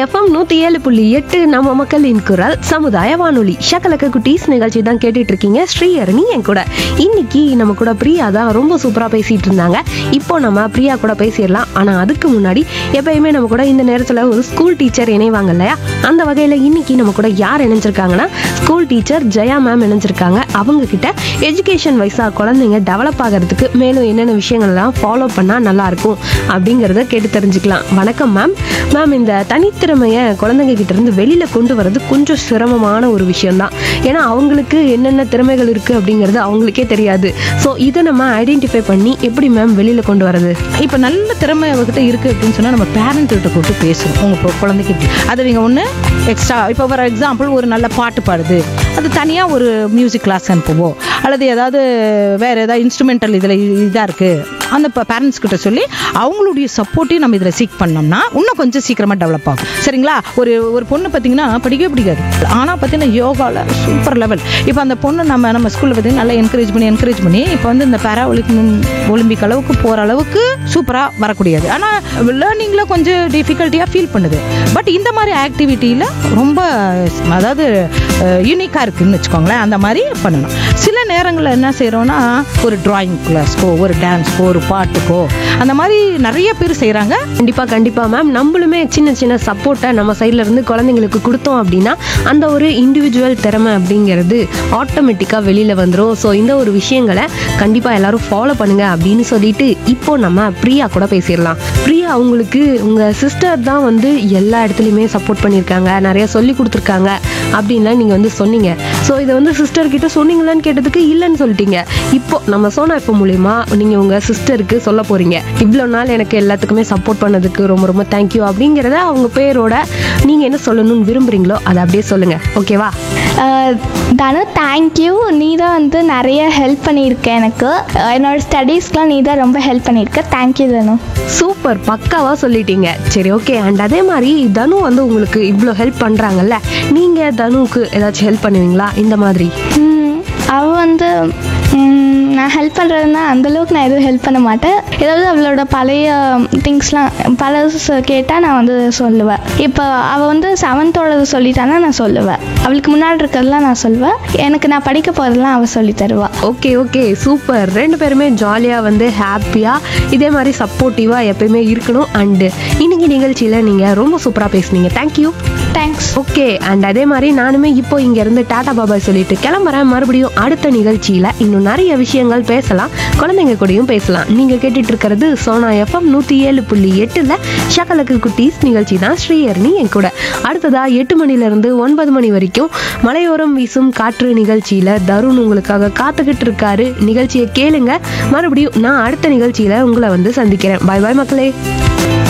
FM நூத்தி ஏழு புள்ளி எட்டு நம்ம மக்களின் குரல் சமுதாய வானொலி ஷக்கலக்க குட்டீஸ் நிகழ்ச்சி தான் கேட்டுட்டு இருக்கீங்க ஸ்ரீஹரணி என் கூட இன்னைக்கு நம்ம கூட பிரியா தான் ரொம்ப சூப்பரா பேசிட்டு இருந்தாங்க இப்போ நம்ம பிரியா கூட பேசிடலாம் ஆனா அதுக்கு முன்னாடி எப்பயுமே நம்ம கூட இந்த நேரத்துல ஒரு ஸ்கூல் டீச்சர் இணைவாங்க இல்லையா அந்த வகையில இன்னைக்கு நம்ம கூட யார் இணைஞ்சிருக்காங்கன்னா ஸ்கூல் டீச்சர் ஜெயா மேம் இணைஞ்சிருக்காங்க அவங்க கிட்ட எஜுகேஷன் வைஸா குழந்தைங்க டெவலப் ஆகிறதுக்கு மேலும் என்னென்ன விஷயங்கள்லாம் ஃபாலோ பண்ணா நல்லா இருக்கும் அப்படிங்கறத கேட்டு தெரிஞ்சுக்கலாம் வணக்கம் மேம் மேம் இந்த தனித்திறமையை குழந்தைங்க கிட்ட இருந்து வெளியில கொண்டு வரது கொஞ்சம் சிரமமான ஒரு விஷயம்தான் ஏன்னா அவங்களுக்கு என்னென்ன திறமைகள் இருக்கு அப்படிங்கிறது அவங்களுக்கே தெரியாது ஸோ இதை நம்ம ஐடென்டிஃபை பண்ணி எப்படி மேம் வெளியில கொண்டு வரது இப்போ நல்ல திறமை அவகிட்ட இருக்குது அப்படின்னு சொன்னால் நம்ம பேரண்ட் கிட்ட கூப்பிட்டு பேசணும் உங்கள் பொ- குழந்தைக்கு இப்படி அது நீங்கள் ஒன்று எக்ஸ்ட்ரா இப்போ ஃபார் எக்ஸாம்பிள் ஒரு நல்ல பாட்டு பாடுது அது தனியாக ஒரு மியூசிக் கிளாஸ் அனுப்புவோம் அல்லது ஏதாவது வேறு ஏதாவது இன்ஸ்ட்ருமெண்டல் இதில் இதாக இருக்குது அந்த பேரண்ட்ஸ் கிட்ட சொல்லி அவங்களுடைய சப்போர்ட்டையும் நம்ம இதில் சீக் பண்ணோம்னா இன்னும் கொஞ்சம் சீக்கிரமாக டெவலப் ஆகும் சரிங்களா ஒரு ஒரு பொண்ணு பார்த்தீங்கன்னா படிக்கவே பிடிக்காது ஆனால் பார்த்தீங்கன்னா யோகாவில் சூப்பர் லெவல் இப்போ அந்த பொண்ணு நம்ம நம்ம ஸ்கூலில் பார்த்தீங்கன்னா நல்லா என்கரேஜ் பண்ணி என்கரேஜ் பண்ணி இப்போ வந்து இந்த பேரா ஒலிம்பிக் அளவுக்கு போகிற அளவுக்கு சூப்பராக வரக்கூடியது ஆனால் லேர்னிங்கில் கொஞ்சம் டிஃபிகல்ட்டியாக ஃபீல் பண்ணுது பட் இந்த மாதிரி ஆக்டிவிட்டியில் ரொம்ப அதாவது யூனிக்காக இருக்குன்னு வச்சுக்கோங்களேன் அந்த மாதிரி பண்ணணும் சில நேரங்களில் என்ன செய்கிறோன்னா ஒரு டிராயிங் கிளாஸ்க்கோ ஒரு டான்ஸ்க்கோ ஒரு பாட்டுக்கோ அந்த மாதிரி நிறைய பேர் செய்கிறாங்க கண்டிப்பா கண்டிப்பா மேம் நம்மளுமே சின்ன சின்ன சப்போர்ட்டை நம்ம சைட்ல இருந்து குழந்தைங்களுக்கு கொடுத்தோம் அப்படின்னா அந்த ஒரு இண்டிவிஜுவல் திறமை அப்படிங்கிறது ஆட்டோமேட்டிக்கா வெளியில வந்துடும் ஸோ இந்த ஒரு விஷயங்களை கண்டிப்பா எல்லாரும் ஃபாலோ பண்ணுங்க அப்படின்னு சொல்லிட்டு இப்போ நம்ம பிரியா கூட பேசிடலாம் பிரியா அவங்களுக்கு உங்க சிஸ்டர் தான் வந்து எல்லா இடத்துலையுமே சப்போர்ட் பண்ணியிருக்காங்க நிறைய சொல்லி கொடுத்துருக்காங்க அப்படின்லாம் நீங்க வந்து சொன்னீங்க ஸோ இதை வந்து சிஸ்டர் கிட்ட சொன்னீங்களான்னு கேட்டதுக்கு இல்லைன்னு சொல்லிட்டீங்க இப்போ நம்ம சோனா இப்போ மூலியமா நீங்க உங்க சிஸ்டருக்கு சொல்ல போறீங்க இவ்வளோ நாள் எனக்கு எல்லாத்துக்குமே சப்போர்ட் பண்ணதுக்கு ரொம்ப ரொம்ப தேங்க்யூ அப்படிங்கிறத அவங்க பேரோட நீங்க என்ன சொல்லணும்னு விரும்புறீங்களோ அதை அப்படியே சொல்லுங்க ஓகேவா அஹ் தனு தேங்க்யூ நீ தான் வந்து நிறைய ஹெல்ப் பண்ணியிருக்க எனக்கு அஹ் என்னோட ஸ்டடீஸ்க்குலாம் நீ தான் ரொம்ப ஹெல்ப் பண்ணியிருக்க தேங்க்யூ தனு சூப்பர் பக்காவா சொல்லிட்டீங்க சரி ஓகே அண்ட் அதே மாதிரி தனு வந்து உங்களுக்கு இவ்வளோ ஹெல்ப் பண்றாங்கல்ல நீங்க தனுவுக்கு ஏதாச்சும் ஹெல்ப் பண்ணுவீங்களா இந்த மாதிரி ம், அவ வந்து ம், நான் ஹெல்ப் பண்ணுறதுனா அந்தளவுக்கு நான் எதுவும் ஹெல்ப் பண்ண மாட்டேன் ஏதாவது அவளோட பழைய திங்ஸ்லாம் பழசு கேட்டால் நான் வந்து சொல்லுவேன் இப்போ அவள் வந்து செவன்த்தோடது சொல்லிட்டானா நான் சொல்லுவேன் அவளுக்கு முன்னாடி இருக்கிறதெல்லாம் நான் சொல்லுவேன் எனக்கு நான் படிக்க போகிறதெல்லாம் அவள் சொல்லி தருவா ஓகே ஓகே சூப்பர் ரெண்டு பேருமே ஜாலியாக வந்து ஹாப்பியாக இதே மாதிரி சப்போர்ட்டிவாக எப்பயுமே இருக்கணும் அண்டு இன்னைக்கு நிகழ்ச்சியில் நீங்கள் ரொம்ப சூப்பராக பேசுனீங்க தேங்க்யூ தேங்க்ஸ் ஓகே அண்ட் அதே மாதிரி நானுமே இப்போ இங்கேருந்து டாடா பாபாய் சொல்லிட்டு கிளம்புறேன் மறுபடியும் அடுத்த நிகழ்ச்சியில் இன்னும் நிறைய விஷயங்கள் பேசலாம் குழந்தைங்க கூடயும் பேசலாம் நீங்கள் கேட்டுட்டு இருக்கிறது சோனா எஃப்எம் நூற்றி ஏழு புள்ளி எட்டில் ஷகலக்கு குட்டீஸ் நிகழ்ச்சி தான் ஸ்ரீஹரணி என் கூட அடுத்ததா எட்டு மணிலேருந்து ஒன்பது மணி வரைக்கும் மலையோரம் வீசும் காற்று நிகழ்ச்சியில் தருண் உங்களுக்காக காத்துக்கிட்டு இருக்காரு நிகழ்ச்சியை கேளுங்க மறுபடியும் நான் அடுத்த நிகழ்ச்சியில் உங்களை வந்து சந்திக்கிறேன் பாய் பாய் மக்களே